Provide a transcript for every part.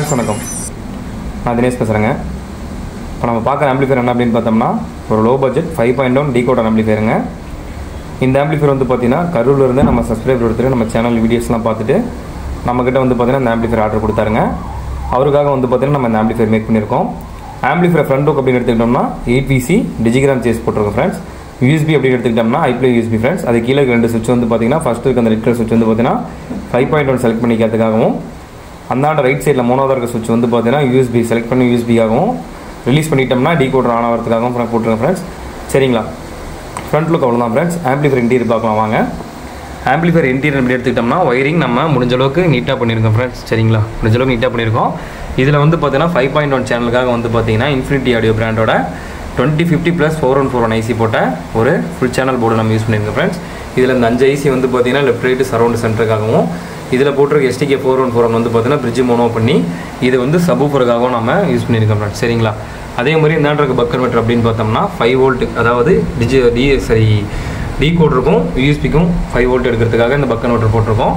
Friends வணக்கம் நான் தினேஷ் பேசுகிறேங்க இப்போ நம்ம பார்க்குற ஆம்பிளிஃபையர் என்ன அப்படின்னு பார்த்தோம்னா ஒரு low budget five point one decoder ஆம்பிளிஃபையருங்க இந்த ஆம்பிளிஃபையர் வந்து பார்த்தீங்கன்னா கரூர்ல இருந்து நம்ம சப்ஸ்கிரைபர் ஒருத்தர் நம்ம சேனல் வீடியோஸ்லாம் பார்த்துட்டு நம்மக்கிட்ட வந்து பார்த்தீங்கன்னா இந்த ஆம்பிளிஃபையர் ஆர்டர் கொடுத்தாருங்க அவருக்காக வந்து பார்த்தீங்கன்னா நம்ம இந்த ஆம்பிளிஃபையர் மேக் பண்ணியிருக்கோம் ஆம்பிளிஃபையர் ஃப்ரண்ட் லுக் அப்படின்னு எடுத்துக்கிட்டோம்னா எயிட் பிசி டிஜிகிராம் சேஸ் போட்டிருக்கோம் ஃப்ரெண்ட்ஸ் யூஎஸ்பி அப்படின்னு எடுத்துக்கிட்டோம்னா ஐப்ளே யூஎஸ்பி ஃப்ரெண்ட்ஸ் அது கீழே இருக்க ரெண்டு சுவிட்ச் வந்து பார்த்தீங்கன்னா ஃபஸ்ட்டு இருக்க அந்த ரெட் கலர் சுவிட்ச் வந்து பார்த்தீங்கன்னா ஃபைவ் பாயிண்ட் ஒன் செலக்ட் பண்ணிக்கிறதுக்காகவும் அந்தாண்ட ரைட் சைடில் மூணாவது இருக்க சுவிட்ச் வந்து பார்த்தீங்கன்னா யூஎஸ்பி செலக்ட் பண்ணி யூஎஸ்பியாகவும் ரிலீஸ் பண்ணிட்டோம்னா டீகோடர் ஆன் ஆகிறதுக்காகவும் போட்டுருங்க ஃப்ரெண்ட்ஸ் சரிங்களா ஃப்ரண்ட் லுக் அவ்வளோதான் ஃப்ரெண்ட்ஸ் ஆம்பிளிஃபையர் இன்டீரியர் பார்க்கலாம் வாங்க ஆம்பிளிஃபையர் இன்டீரியர் எப்படி எடுத்துக்கிட்டோம்னா ஒயரிங் நம்ம முடிஞ்ச அளவுக்கு நீட்டாக பண்ணியிருக்கோம் ஃப்ரெண்ட்ஸ் சரிங்களா முடிஞ்ச அளவுக்கு நீட்டாக பண்ணியிருக்கோம் இதில் வந்து பார்த்தீங்கன்னா ஃபைவ் பாயிண்ட் ஒன் சேனலுக்காக வந்து பார்த்தீங்கன்னா இன்ஃபினிட்டி ஆடியோ பிராண்டோட twenty fifty plus four one four one IC போட்ட ஒரு ஃபுல் சேனல் போர்டு நம்ம யூஸ் பண்ணியிருக்கோம் ஃப்ரெண்ட்ஸ் இதில் இந்த அஞ்சு ஐசி வந்து பார்த்தீங்கன்னா லெஃப்ட் ரைட்டு சரௌண்ட் சென்டருக்காகவும் இதில் போட்டிருக்க STK four one four one வந்து பார்த்தீங்கன்னா பிரிட்ஜ் மோனோ பண்ணி இது வந்து சபூஃபருக்காகவும் நம்ம யூஸ் பண்ணியிருக்கோம் ஃப்ரெண்ட்ஸ் சரிங்களா அதே மாதிரி இந்தாண்ட இருக்க பக்கர் மீட்டர் அப்படின்னு பார்த்தோம்னா ஃபைவ் வோல்ட் அதாவது டிஜி டி சரி டி கோடருக்கும் யூஎஸ்பிக்கும் ஃபைவ் வோல்ட் எடுக்கிறதுக்காக இந்த பக்கர் மீட்டர் போட்டிருக்கோம்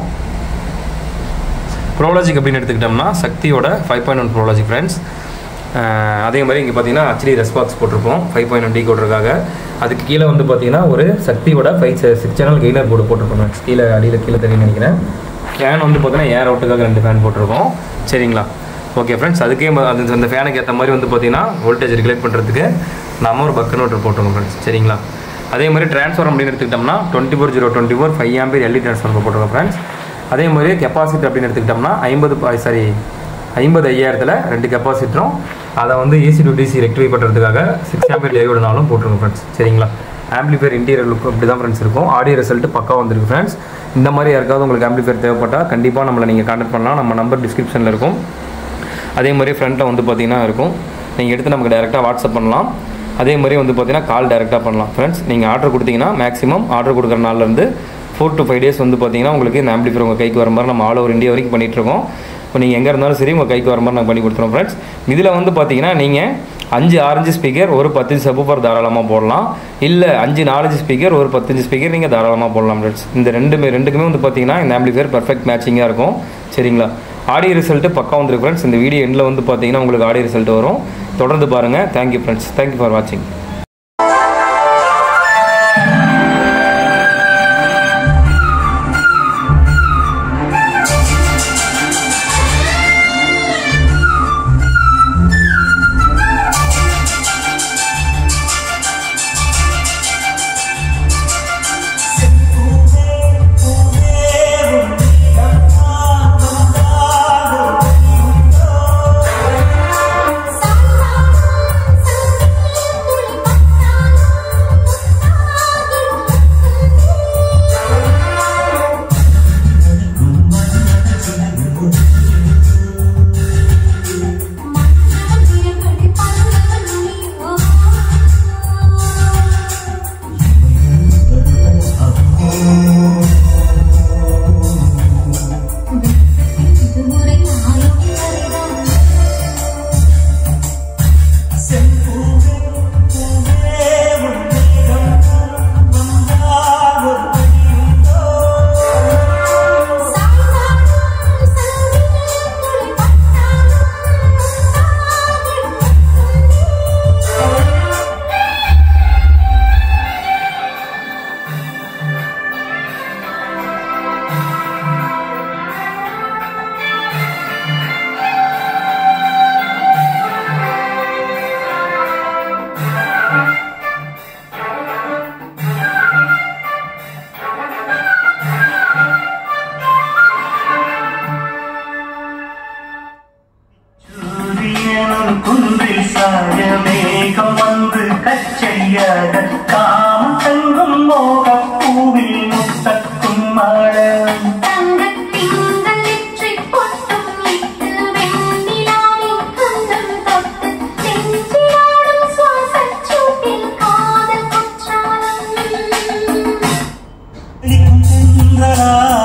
ப்ரோலாஜிக் அப்படின்னு எடுத்துக்கிட்டோம்னா சக்தியோட five point one Pro Logic friends அதே மாதிரி இங்கே பார்த்தீங்கன்னா ஹச்டி ரெஸ்பாக்ஸ் போட்டிருப்போம் ஃபைவ் பாயிண்ட் ஒன் டி கோடருக்காக அதுக்கு கீழே வந்து பார்த்தீங்கன்னா ஒரு சக்தியோட five six channel gainer board போட்டிருக்கோம் friends. கீழே அடியில் கீழே தெரியும் நினைக்கிறேன் ஃபேன் வந்து பார்த்தீங்கன்னா ஏர் அவுட்டுக்காக ரெண்டு ஃபேன் போட்டிருக்கோம் சரிங்களா ஓகே ஃப்ரெண்ட்ஸ் அதுக்கே ம- அது அந்த ஃபேனுக்கு ஏற்ற மாதிரி வந்து பார்த்தீங்கன்னா வோல்டேஜ் ரெகுலேட் பண்ணுறதுக்கு நம்ம ஒரு பக்கர் நோட்டர் போட்டிருக்கோம் ஃப்ரெண்ட்ஸ் சரிங்களா அதே மாதிரி ட்ரான்ஸ்ஃபார்ம் அப்படின்னு எடுத்துக்கிட்டோம்னா twenty four zero twenty four five ampere எல்இ ட்ரான்ஸ்ஃபார்மர் போட்டிருக்கோம் ஃப்ரெண்ட்ஸ் அதே மாதிரி கெப்பாசிட்டி அப்படின்னு எடுத்துக்கிட்டோம்னா ஐம்பது சாரி ஐம்பது ஐயாயிரத்தில் ரெண்டு கெப்பாசிட்டரும் அதை வந்து ஏசி டு டிசி ரெக்டிஃபை பண்ணுறதுக்காக சிக்ஸ் ஆம்பியர் டையோடனாலும் போட்டிருக்கோம் ஃப்ரெண்ட்ஸ் சரிங்களா ஆம்பிளிஃபையர் இன்டீரியர் லுக் அப்படி தான் ஃப்ரெண்ட்ஸ் இருக்கும் ஆடியோ ரிசல்ட் பக்கா வந்திருக்கு ஃப்ரெண்ட்ஸ் இந்த மாதிரி யாருக்காவது உங்களுக்கு ஆம்பிளிஃபையர் தேவைப்பட்டால் கண்டிப்பாக நம்மளை நீங்கள் கான்டாக்ட் பண்ணலாம் நம்ம நம்பர் டிஸ்கிரிப்ஷனில் இருக்கும் அதே மாதிரி ஃப்ரண்ட்டில் வந்து பார்த்தீங்கன்னா இருக்கும் நீங்கள் எடுத்து நமக்கு டேரெக்டாக வாட்ஸ்அப் பண்ணலாம் அதே மாதிரி வந்து பார்த்தீங்கன்னா கால் டேரெக்டாக பண்ணலாம் ஃப்ரெண்ட்ஸ் நீங்கள் ஆர்டர் கொடுத்தீங்கன்னா மேக்ஸிமம் ஆர்டர் கொடுக்குற நாள்லேருந்து ஃபோர் டு ஃபைவ் டேஸ் வந்து பார்த்தீங்கன்னா உங்களுக்கு இந்த ஆம்பிளிஃபையர் உங்கள் கைக்கு வர மாதிரி நம்ம ஆல் ஓவர் இந்தியா வரைக்கும் பண்ணிட்டு இருக்கோம் இப்போ நீங்கள் எங்கே இருந்தாலும் சரி உங்கள் கைக்கு வர மாதிரி நாங்கள் பண்ணி கொடுத்துருவோம் ஃப்ரெண்ட்ஸ் இதில் வந்து பார்த்தீங்கன்னா நீங்கள் அஞ்சு ஆரஞ்சு ஸ்பீக்கர் ஒரு பத்தஞ்சு சப்பூஃபர் தாராளமாக போடலாம் இல்லை அஞ்சு நாலஞ்சு ஸ்பீக்கர் ஒரு பத்தஞ்சு ஸ்பீக்கர் நீங்கள் தாராளமாக போடலாம் ஃப்ரெண்ட்ஸ் இந்த ரெண்டுமே ரெண்டுக்குமே வந்து பார்த்தீங்கன்னா இந்த ஆம்பிளிஃபையர் பர்ஃபெக்ட் மேட்சிங்காக இருக்கும் சரிங்களா ஆடியோ ரிசல்ட்டு பக்கா வந்துருக்கு ஃப்ரெண்ட்ஸ் இந்த வீடியோ எண்டில் வந்து பார்த்தீங்கன்னா உங்களுக்கு ஆடியோ ரிசல்ட் வரும் தொடர்ந்து பாருங்கள் தேங்க்யூ ஃப்ரெண்ட்ஸ் தேங்க்யூ ஃபார் வாட்சிங் சூரியனும் குன்றில் சாய மேகம் வந்து கச்சையாக காமம் தங்கும் மோகம் பூவில் முத்தக்கும் மாடம் காதல் குற்றாலம் தென்றலா